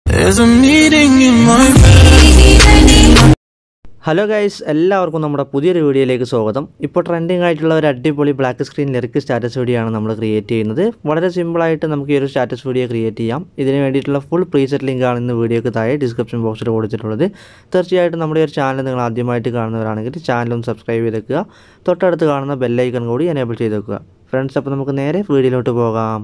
There's a meeting in my hello guys എല്ലാവർക്കും നമ്മുടെ പുതിയൊരു വീഡിയോയിലേക്ക് സ്വാഗതം ഇപ്പോൾ ട്രെൻഡിങ് ആയിട്ടുള്ള ഒരു അടിപൊളി black screen lyric status video ആണ് നമ്മൾ ക്രിയേറ്റ് ചെയ്യുന്നത് വളരെ സിമ്പിളായിട്ട് നമുക്ക് ഈ ഒരു സ്റ്റാറ്റസ് വീഡിയോ ക്രിയേറ്റ് ചെയ്യാം ഇതിന് വേണ്ടിയിട്ടുള്ള ഫുൾ പ്രീസെറ്റ് ലിങ്ക് ആണ് ഇന്ന് വീഡിയോക്ക് താഴെ ഡിസ്ക്രിപ്ഷൻ ബോക്സിൽ കൊടുത്തിട്ടുള്ളത് തീർച്ചയായിട്ടും നമ്മുടെ ഈ ഒരു ചാനൽ നിങ്ങൾ ആദ്യമായിട്ട് കാണുന്നവരാണെങ്കിൽ ചാനലും സബ്സ്ക്രൈബ് ചെയ്തേക്കുക തൊട്ടടുത്ത് കാണുന്ന ബെല്ലൈക്കൺ കൂടി എനേബിൾ ചെയ്ത് വെക്കുക ഫ്രണ്ട്സ് അപ്പോൾ നമുക്ക് നേരെ വീഡിയോയിലോട്ട് പോകാം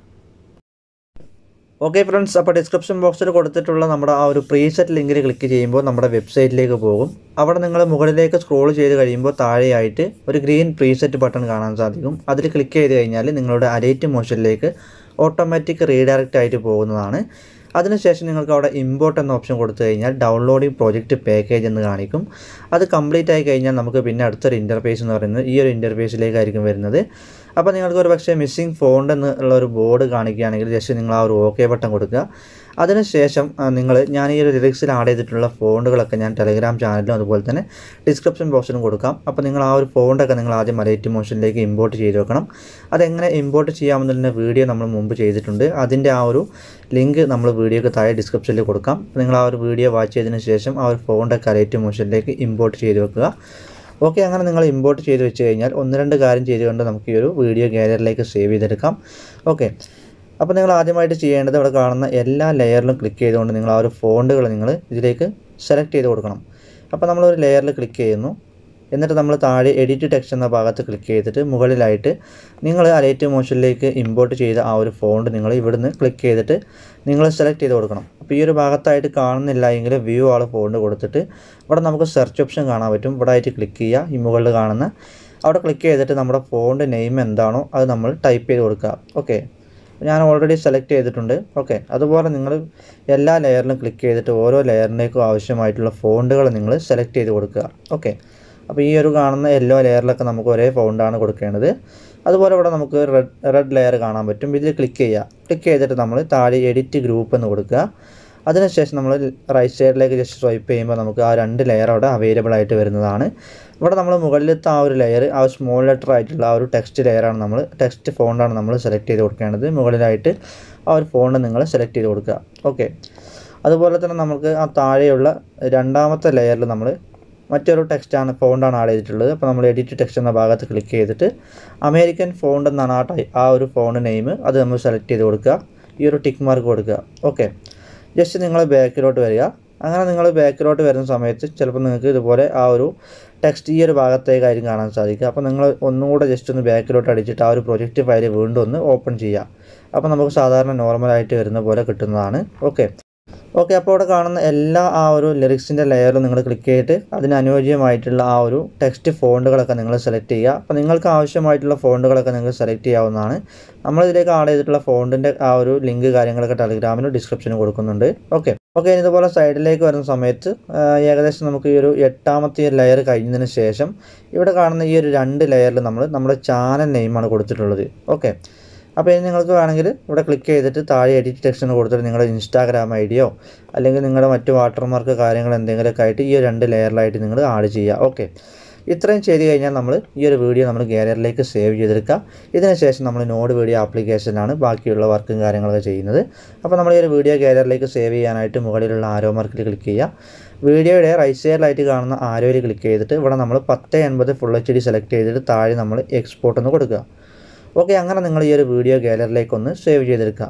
ഓക്കെ ഫ്രണ്ട്സ് അപ്പോൾ ഡിസ്ക്രിപ്ഷൻ ബോക്സിൽ കൊടുത്തിട്ടുള്ള നമ്മുടെ ആ ഒരു പ്രീസെറ്റ് ലിങ്കിൽ ക്ലിക്ക് ചെയ്യുമ്പോൾ നമ്മുടെ വെബ്സൈറ്റിലേക്ക് പോകും അവിടെ നിങ്ങൾ മുകളിലേക്ക് സ്ക്രോൾ ചെയ്ത് കഴിയുമ്പോൾ താഴെയായിട്ട് ഒരു ഗ്രീൻ പ്രീസെറ്റ് ബട്ടൺ കാണാൻ സാധിക്കും അതിൽ ക്ലിക്ക് ചെയ്ത് കഴിഞ്ഞാൽ നിങ്ങളുടെ അലൈറ്റ് മോഷനിലേക്ക് ഓട്ടോമാറ്റിക് റീഡയറക്റ്റ് ആയിട്ട് പോകുന്നതാണ് അതിനുശേഷം നിങ്ങൾക്ക് അവിടെ ഇമ്പോർട്ട് എന്ന ഓപ്ഷൻ കൊടുത്തു കഴിഞ്ഞാൽ ഡൗൺലോഡിംഗ് പ്രോജക്റ്റ് പാക്കേജ് എന്ന് കാണിക്കും അത് കംപ്ലീറ്റ് ആയി കഴിഞ്ഞാൽ നമുക്ക് പിന്നെ അടുത്തൊരു ഇൻ്റർഫേസ് എന്ന് പറയുന്നത് ഈ ഒരു ഇൻ്റർഫേസിലേക്കായിരിക്കും വരുന്നത് അപ്പോൾ നിങ്ങൾക്ക് ഒരു പക്ഷേ മിസ്സിംഗ് ഫോണ്ട് എന്നുള്ള ഒരു ബോർഡ് കാണിക്കുകയാണെങ്കിൽ ജസ്റ്റ് നിങ്ങൾ ആ ഒരു ഓക്കെ ബട്ടൺ കൊടുക്കുക അതിനുശേഷം നിങ്ങൾ ഞാൻ ഈ ഒരു ലിറിക്സിൽ ആഡ് ചെയ്തിട്ടുള്ള ഫോണ്ടുകളൊക്കെ ഞാൻ ടെലഗ്രാം ചാനലിലും അതുപോലെ തന്നെ ഡിസ്ക്രിപ്ഷൻ ബോക്സിലും കൊടുക്കാം അപ്പോൾ നിങ്ങൾ ആ ഒരു ഫോണ്ടൊക്കെ നിങ്ങൾ ആദ്യം മലൈറ്റ് മോഷനിലേക്ക് ഇമ്പോർട്ട് ചെയ്ത് വെക്കണം അതെങ്ങനെ ഇമ്പോർട്ട് ചെയ്യാമെന്നുള്ള വീഡിയോ നമ്മൾ മുമ്പ് ചെയ്തിട്ടുണ്ട് അതിൻ്റെ ആ ഒരു ലിങ്ക് നമ്മൾ വീഡിയോക്ക് താഴെ ഡിസ്ക്രിപ്ഷനിൽ കൊടുക്കാം അപ്പോൾ നിങ്ങൾ ആ ഒരു വീഡിയോ വാച്ച് ചെയ്തതിന് ശേഷം ആ ഒരു ഫോണ്ടൊക്കെ അലൈറ്റ് മോഷനിലേക്ക് ഇമ്പോർട്ട് ചെയ്ത് വെക്കുക ഓക്കെ അങ്ങനെ നിങ്ങൾ ഇമ്പോർട്ട് ചെയ്ത് വെച്ച് കഴിഞ്ഞാൽ ഒന്ന് രണ്ട് കാര്യം ചെയ്തുകൊണ്ട് നമുക്ക് ഈ ഒരു വീഡിയോ ഗാലറിയിലേക്ക് സേവ് ചെയ്തെടുക്കാം ഓക്കെ അപ്പോൾ നിങ്ങൾ ആദ്യമായിട്ട് ചെയ്യേണ്ടത് ഇവിടെ കാണുന്ന എല്ലാ ലെയറിലും ക്ലിക്ക് ചെയ്തുകൊണ്ട് നിങ്ങൾ ആ ഒരു ഫോണ്ടുകൾ നിങ്ങൾ ഇതിലേക്ക് സെലക്ട് ചെയ്ത് കൊടുക്കണം അപ്പോൾ നമ്മളൊരു ലെയറിൽ ക്ലിക്ക് ചെയ്യുന്നു എന്നിട്ട് നമ്മൾ താഴെ എഡിറ്റ് ടെക്സ്റ്റ് എന്ന ഭാഗത്ത് ക്ലിക്ക് ചെയ്തിട്ട് മുകളിലായിട്ട് നിങ്ങൾ അലൈറ്റ് മോഷനിലേക്ക് ഇമ്പോർട്ട് ചെയ്ത ആ ഒരു ഫോണ്ട് നിങ്ങൾ ഇവിടുന്ന് ക്ലിക്ക് ചെയ്തിട്ട് നിങ്ങൾ സെലക്ട് ചെയ്ത് കൊടുക്കണം അപ്പോൾ ഈ ഒരു ഭാഗത്തായിട്ട് കാണുന്നില്ല എങ്കിൽ വ്യൂ ആൾ ഫോണ്ട് കൊടുത്തിട്ട് ഇവിടെ നമുക്ക് സെർച്ച് ഓപ്ഷൻ കാണാൻ പറ്റും ഇവിടെ ആയിട്ട് ക്ലിക്ക് ചെയ്യുക ഈ മുകളിൽ കാണുന്ന അവിടെ ക്ലിക്ക് ചെയ്തിട്ട് നമ്മുടെ ഫോണ്ട് നെയിം എന്താണോ അത് നമ്മൾ ടൈപ്പ് ചെയ്ത് കൊടുക്കുക ഓക്കെ ഞാൻ ഓൾറെഡി സെലക്ട് ചെയ്തിട്ടുണ്ട് ഓക്കെ അതുപോലെ നിങ്ങൾ എല്ലാ ലെയറിലും ക്ലിക്ക് ചെയ്തിട്ട് ഓരോ ലെയറിലേക്കും ആവശ്യമായിട്ടുള്ള ഫോണ്ടുകൾ നിങ്ങൾ സെലക്ട് ചെയ്ത് കൊടുക്കുക ഓക്കെ അപ്പോൾ ഈ ഒരു കാണുന്ന യെല്ലോ ലെയറിലൊക്കെ നമുക്ക് ഒരേ ഫോണ്ടാണ് കൊടുക്കേണ്ടത് അതുപോലെ ഇവിടെ നമുക്ക് റെഡ് റെഡ് ലെയർ കാണാൻ പറ്റും ഇതിൽ ക്ലിക്ക് ചെയ്യുക ക്ലിക്ക് ചെയ്തിട്ട് നമ്മൾ താഴെ എഡിറ്റ് ഗ്രൂപ്പ് എന്ന് കൊടുക്കുക അതിനുശേഷം നമ്മൾ റൈറ്റ് സൈഡിലേക്ക് ജസ്റ്റ് സ്വൈപ്പ് ചെയ്യുമ്പോൾ നമുക്ക് ആ രണ്ട് ലെയർ അവിടെ അവൈലബിൾ ആയിട്ട് വരുന്നതാണ് ഇവിടെ നമ്മൾ മുകളിലത്തെ ആ ഒരു ലെയർ ആ ഒരു സ്മോൾ ലെറ്റർ ആയിട്ടുള്ള ആ ഒരു ടെക്സ്റ്റ് ലെയറാണ് നമ്മൾ ടെക്സ്റ്റ് ഫോണ്ടാണ് നമ്മൾ സെലക്ട് ചെയ്ത് കൊടുക്കേണ്ടത് മുകളിലായിട്ട് ആ ഒരു ഫോണ്ട് നിങ്ങൾ സെലക്ട് ചെയ്ത് കൊടുക്കുക ഓക്കെ അതുപോലെ തന്നെ നമുക്ക് ആ താഴെയുള്ള രണ്ടാമത്തെ ലെയറിൽ നമ്മൾ മറ്റൊരു ടെക്സ്റ്റാണ് ഫോണ്ടാണ് ആഡ് ചെയ്തിട്ടുള്ളത് അപ്പോൾ നമ്മൾ എഡിറ്റ് ടെക്സ്റ്റ് എന്ന ഭാഗത്ത് ക്ലിക്ക് ചെയ്തിട്ട് അമേരിക്കൻ ഫോണ്ട് എന്നാണ് ആ ടൈ ആ ഒരു ഫോണ്ട് നെയിം അത് നമ്മൾ സെലക്ട് ചെയ്ത് കൊടുക്കുക ഈ ഒരു ടിക്ക് മാർക്ക് കൊടുക്കുക ഓക്കെ ജസ്റ്റ് നിങ്ങൾ ബാക്കിലോട്ട് വരിക അങ്ങനെ നിങ്ങൾ ബാക്കിലോട്ട് വരുന്ന സമയത്ത് ചിലപ്പോൾ നിങ്ങൾക്ക് ഇതുപോലെ ആ ഒരു ടെക്സ്റ്റ് ഈ ഒരു ഭാഗത്തേക്കായിരിക്കും കാണാൻ സാധിക്കുക അപ്പോൾ നിങ്ങൾ ഒന്നും കൂടെ ജസ്റ്റ് ഒന്ന് ബാക്കിലോട്ട് അടിച്ചിട്ട് ആ ഒരു പ്രൊജക്റ്റ് ഫയൽ വീണ്ടും ഒന്ന് ഓപ്പൺ ചെയ്യുക അപ്പോൾ നമുക്ക് സാധാരണ നോർമലായിട്ട് വരുന്ന പോലെ കിട്ടുന്നതാണ് ഓക്കെ ഓക്കെ അപ്പോൾ ഇവിടെ കാണുന്ന എല്ലാ ആ ഒരു ലിറിക്സിൻ്റെ ലെയറിലും നിങ്ങൾ ക്ലിക്ക് ചെയ്തിട്ട് അതിന് അനുയോജ്യമായിട്ടുള്ള ആ ഒരു ടെക്സ്റ്റ് ഫോണ്ടുകളൊക്കെ നിങ്ങൾ സെലക്ട് ചെയ്യുക അപ്പോൾ നിങ്ങൾക്ക് ആവശ്യമായിട്ടുള്ള ഫോണ്ടുകളൊക്കെ നിങ്ങൾക്ക് സെലക്ട് ചെയ്യാവുന്നതാണ് നമ്മളിതിലേക്ക് ആഡ് ചെയ്തിട്ടുള്ള ഫോണ്ടിൻ്റെ ആ ഒരു ലിങ്ക് കാര്യങ്ങളൊക്കെ ടെലിഗ്രാമിലും ഡിസ്ക്രിപ്ഷനും കൊടുക്കുന്നുണ്ട് ഓക്കെ ഓക്കെ ഇതുപോലെ സൈഡിലേക്ക് വരുന്ന സമയത്ത് ആ, ഏകദേശം നമുക്ക് ഈ ഒരു എട്ടാമത്തെ ലെയർ കഴിഞ്ഞതിന് ശേഷം ഇവിടെ കാണുന്ന ഈ ഒരു രണ്ട് ലെയറിൽ നമ്മൾ നമ്മുടെ ചാനൽ നെയിമാണ് കൊടുത്തിട്ടുള്ളത് ഓക്കെ അപ്പോൾ ഇനി നിങ്ങൾക്ക് വേണമെങ്കിൽ ഇവിടെ ക്ലിക്ക് ചെയ്തിട്ട് താഴെ എഡിറ്റ് ടെക്സ്റ്റ് കൊടുത്തിട്ട് നിങ്ങളുടെ ഇൻസ്റ്റാഗ്രാം ഐ ഡിയോ അല്ലെങ്കിൽ നിങ്ങളുടെ മറ്റ് വാട്ടർമാർക്ക് കാര്യങ്ങൾ എന്തെങ്കിലുമൊക്കെ ആയിട്ട് ഈ ഒരു രണ്ട് ലെയറിലായിട്ട് നിങ്ങൾ ആഡ് ചെയ്യുക ഓക്കെ ഇത്രയും ചെയ്ത് കഴിഞ്ഞാൽ നമ്മൾ ഈ ഒരു വീഡിയോ നമ്മൾ ഗാലറിയിലേക്ക് സേവ് ചെയ്തെടുക്കുക ഇതിനുശേഷം നമ്മൾ നോഡ് വീഡിയോ ആപ്ലിക്കേഷനാണ് ബാക്കിയുള്ള വർക്കും കാര്യങ്ങളൊക്കെ ചെയ്യുന്നത് അപ്പോൾ നമ്മൾ ഈ ഒരു വീഡിയോ ഗാലറിയിലേക്ക് സേവ് ചെയ്യാനായിട്ട് മുകളിലുള്ള ആരോ മാർക്കിൽ ക്ലിക്ക് ചെയ്യുക വീഡിയോയുടെ റൈറ്റ് സൈഡിലായിട്ട് കാണുന്ന ആരോയിൽ ക്ലിക്ക് ചെയ്തിട്ട് ഇവിടെ നമ്മൾ പത്ത് എൺപത് ഫുൾ എച്ച് ഡി സെലക്ട് ചെയ്തിട്ട് താഴെ നമ്മൾ എക്സ്പോർട്ട് എന്ന് കൊടുക്കുക ഓക്കെ അങ്ങനെ നിങ്ങൾ ഈ ഒരു വീഡിയോ ഗാലറിയിലേക്ക് ഒന്ന് സേവ് ചെയ്തെടുക്കുക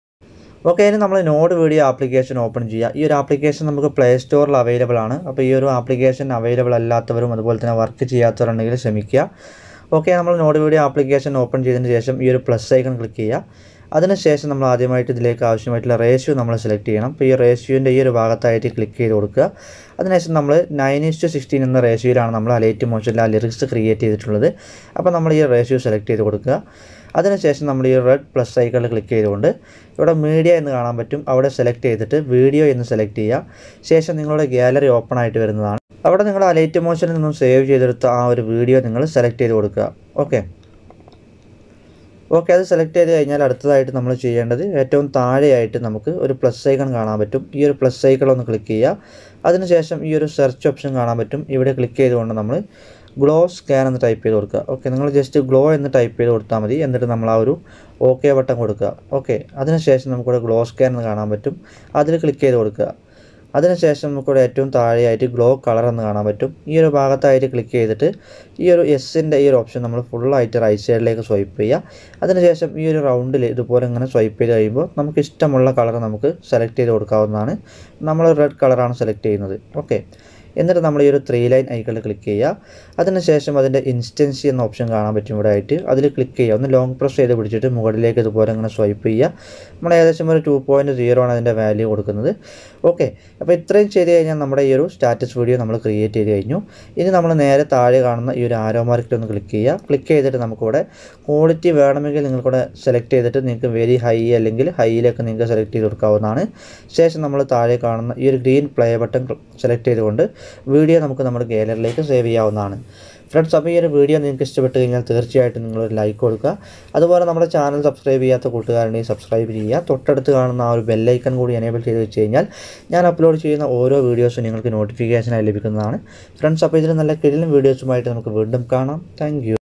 ഓക്കെ ഇനി നമ്മൾ നോഡ് വീഡിയോ ആപ്ലിക്കേഷൻ ഓപ്പൺ ചെയ്യുക ഈ ഒരു ആപ്ലിക്കേഷൻ നമുക്ക് പ്ലേ സ്റ്റോറിൽ അവൈലബിൾ ആണ് അപ്പോൾ ഈ ഒരു ആപ്ലിക്കേഷൻ അവൈലബിൾ അല്ലാത്തവരും അതുപോലെ തന്നെ വർക്ക് ചെയ്യാത്തവരുണ്ടെങ്കിൽ ക്ഷമിക്കുക ഓക്കെ നമ്മൾ നോഡ് വീഡിയോ ആപ്ലിക്കേഷൻ ഓപ്പൺ ചെയ്തതിന് ശേഷം ഈ ഒരു പ്ലസ് ഐക്കൺ ക്ലിക്ക് ചെയ്യുക അതിനുശേഷം നമ്മൾ ആദ്യമായിട്ട് ഇതിലേക്ക് ആവശ്യമായിട്ടുള്ള റേഷ്യോ നമ്മൾ സെലക്ട് ചെയ്യണം അപ്പോൾ ഈ റേഷ്യോൻ്റെ ഈ ഒരു ഭാഗത്തായിട്ട് ക്ലിക്ക് ചെയ്ത് കൊടുക്കുക അതിനുശേഷം നമ്മൾ നയൻ ഇസ്റ്റു സിക്സ്റ്റീൻ എന്ന റേഷ്യോയിലാണ് നമ്മൾ അലൈറ്റ് മോഷനിൽ ആ ലിറിക്സ് ക്രിയേറ്റ് ചെയ്തിട്ടുള്ളത് അപ്പോൾ നമ്മൾ ഈ റേഷ്യോ സെലക്ട് ചെയ്ത് കൊടുക്കുക അതിനുശേഷം നമ്മൾ ഈ റെഡ് പ്ലസ് ഐക്കണിൽ ക്ലിക്ക് ചെയ്തുകൊണ്ട് ഇവിടെ മീഡിയ എന്ന് കാണാൻ പറ്റും അവിടെ സെലക്ട് ചെയ്തിട്ട് വീഡിയോ എന്ന് സെലക്ട് ചെയ്യുക ശേഷം നിങ്ങളുടെ ഗാലറി ഓപ്പൺ ആയിട്ട് വരുന്നതാണ് അവിടെ നിങ്ങൾ അലൈറ്റ് മോഷനിൽ നിന്നും സേവ് ചെയ്തെടുത്ത ആ ഒരു വീഡിയോ നിങ്ങൾ സെലക്ട് ചെയ്ത് കൊടുക്കുക ഓക്കെ ഓക്കെ അത് സെലക്ട് ചെയ്ത് കഴിഞ്ഞാൽ അടുത്തതായിട്ട് നമ്മൾ ചെയ്യേണ്ടത് ഏറ്റവും താഴെയായിട്ട് നമുക്ക് ഒരു പ്ലസ് ഐക്കൺ കാണാൻ പറ്റും ഈ ഒരു പ്ലസ് ഐക്കൺ ഒന്ന് ക്ലിക്ക് ചെയ്യുക അതിനുശേഷം ഈ ഒരു സെർച്ച് ഓപ്ഷൻ കാണാൻ പറ്റും ഇവിടെ ക്ലിക്ക് ചെയ്തുകൊണ്ട് നമ്മൾ ഗ്ലോ സ്കാൻ എന്ന് ടൈപ്പ് ചെയ്ത് കൊടുക്കുക ഓക്കെ നിങ്ങൾ ജസ്റ്റ് ഗ്ലോ എന്ന് ടൈപ്പ് ചെയ്ത് കൊടുത്താൽ മതി എന്നിട്ട് നമ്മൾ ആ ഒരു ഓക്കെ ബട്ടൺ കൊടുക്കുക ഓക്കെ അതിനുശേഷം നമുക്കിവിടെ ഗ്ലോ സ്കാൻ എന്ന് കാണാൻ പറ്റും അതിൽ ക്ലിക്ക് ചെയ്ത് കൊടുക്കുക അതിനുശേഷം നമുക്കിവിടെ ഏറ്റവും താഴെയായിട്ട് ഗ്ലോ കളർ എന്ന് കാണാൻ പറ്റും ഈ ഒരു ഭാഗത്തായിട്ട് ക്ലിക്ക് ചെയ്തിട്ട് ഈ ഒരു എസിൻ്റെ ഈ ഒരു ഓപ്ഷൻ നമ്മൾ ഫുള്ളായിട്ട് റൈറ്റ് സൈഡിലേക്ക് സ്വൈപ്പ് ചെയ്യുക അതിനുശേഷം ഈ ഒരു റൗണ്ടിൽ ഇതുപോലെ ഇങ്ങനെ സ്വൈപ്പ് ചെയ്ത് കഴിയുമ്പോൾ നമുക്ക് ഇഷ്ടമുള്ള കളർ നമുക്ക് സെലക്ട് ചെയ്ത് കൊടുക്കാവുന്നതാണ് നമ്മൾ റെഡ് കളറാണ് സെലക്ട് ചെയ്യുന്നത് ഓക്കെ എന്നിട്ട് നമ്മൾ ഈ ഒരു ത്രീ ലൈൻ ഐക്കണിൽ ക്ലിക്ക് ചെയ്യുക അതിനുശേഷം അതിൻ്റെ ഇൻസ്റ്റൻസി എന്ന ഓപ്ഷൻ കാണാൻ പറ്റും ഇവിടെ ആയിട്ട് അതിൽ ക്ലിക്ക് ചെയ്യുക ഒന്ന് ലോങ് പ്രസ് ചെയ്ത് പിടിച്ചിട്ട് മുകളിലേക്ക് ഇതുപോലെ ഇങ്ങനെ സ്വൈപ്പ് ചെയ്യുക നമ്മൾ ഏകദേശം ഒരു ടു പോയിൻറ്റ് സീറോ ആണ് അതിൻ്റെ വാല്യൂ കൊടുക്കുന്നത് ഓക്കെ അപ്പോൾ ഇത്രയും ചെയ്ത് കഴിഞ്ഞാൽ നമ്മുടെ ഈ ഒരു സ്റ്റാറ്റസ് വീഡിയോ നമ്മൾ ക്രിയേറ്റ് ചെയ്ത് കഴിഞ്ഞു ഇനി നമ്മൾ നേരെ താഴെ കാണുന്ന ഈ ഒരു ആരോ മാർക്കിൽ ഒന്ന് ക്ലിക്ക് ചെയ്യുക ക്ലിക്ക് ചെയ്തിട്ട് നമുക്കിവിടെ ക്വാളിറ്റി വേണമെങ്കിൽ നിങ്ങൾക്കിവിടെ സെലക്ട് ചെയ്തിട്ട് നിങ്ങൾക്ക് വെരി ഹൈ അല്ലെങ്കിൽ ഹൈയിലേക്ക് നിങ്ങൾക്ക് സെലക്ട് ചെയ്ത് കൊടുക്കാവുന്നതാണ് ശേഷം നമ്മൾ താഴെ കാണുന്ന ഈ ഒരു ഗ്രീൻ പ്ലേ ബട്ടൺ സെലക്ട് ചെയ്തുകൊണ്ട് വീഡിയോ നമുക്ക് നമ്മുടെ ഗാലറിയിലേക്ക് സേവ് ചെയ്യാവുന്നതാണ് ഫ്രണ്ട്സ് അപ്പോൾ ഈ ഒരു വീഡിയോ നിങ്ങൾക്ക് ഇഷ്ടപ്പെട്ട് കഴിഞ്ഞാൽ തീർച്ചയായിട്ടും നിങ്ങളൊരു ലൈക്ക് കൊടുക്കുക അതുപോലെ നമ്മുടെ ചാനൽ സബ്സ്ക്രൈബ് ചെയ്യാത്ത കൂട്ടുകാരുണ്ടെങ്കിൽ സബ്സ്ക്രൈബ് ചെയ്യുക തൊട്ടടുത്ത് കാണുന്ന ആ ഒരു ബെല്ലൈക്കൺ കൂടി എനേബിൾ ചെയ്ത് വെച്ച് കഴിഞ്ഞാൽ ഞാൻ അപ്ലോഡ് ചെയ്യുന്ന ഓരോ വീഡിയോസും നിങ്ങൾക്ക് നോട്ടിഫിക്കേഷനായി ലഭിക്കുന്നതാണ് ഫ്രണ്ട്സ് അപ്പോൾ ഇതിൽ നല്ല കിടിലും വീഡിയോസുമായിട്ട് നമുക്ക് വീണ്ടും കാണാം താങ്ക്